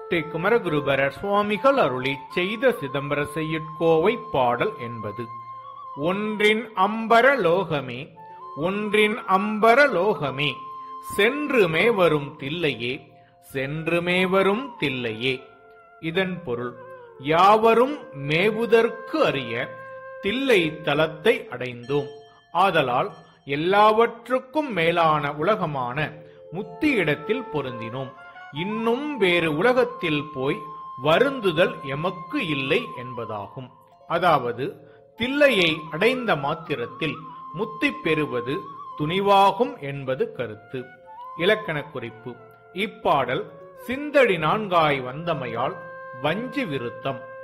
ஸ்ரீ குமரகுருபரர் சுவாமிகள் அருளி செய்த சிதம்பர செய்யுட்கோவை பாடல் என்பது ஒன்றின் அம்பர லோகமே ஒன்றின் அம்பர லோகமே சென்றுமே வரும் தில்லையே சென்றுமே வரும் தில்லையே இதன் பொருள் யாவரும் மேவுதற்கு அறிய தில்லை தலத்தை அடைந்தோம் ஆதலால் எல்லாவற்றுக்கும் மேலான உலகமான முத்தி இடத்தில் பொருந்தினோம் இன்னும் வேறு உலகத்தில் போய் வருந்துதல் எமக்கு இல்லை என்பதாகும் அதாவது தில்லையை அடைந்த மாத்திரத்தில் முத்தி பெறுவது துணிவாகும் என்பது கருத்து இலக்கண குறிப்பு இப்பாடல் சிந்தடி நான்காய் வந்தமையால் வஞ்சி விருத்தம்